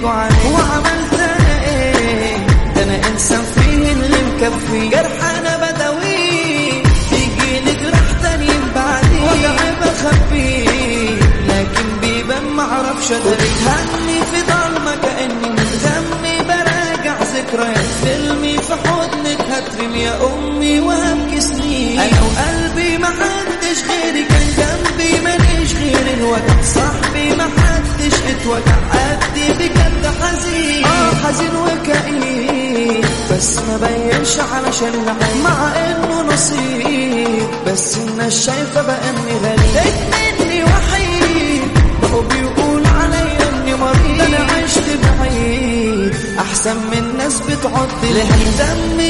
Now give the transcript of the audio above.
يضيقوا عليه وعملت انا ايه ده انا انسان فيه اللي مكفي جرح انا بدوي يجي لي جرح تاني بعدي وجعي بخبيه لكن بيبان معرفش ادري بتهني في ضلمة كأني متغمي براجع ذكريات فيلمي في حضنك هترمي يا امي وهبكي سنين انا وقلبي ما حدش غيري كان جنبي ماليش غير الوجع صاحبي ما حدش اتوجع قدي بجد حزين اه حزين وكئيب بس ما بينش علشان نعيم مع انه نصيب بس الناس شايفه بقى اني غريب مني وحيد بقوا بيقول عليا اني مريض انا عشت بعيد احسن من ناس بتعد لها دمي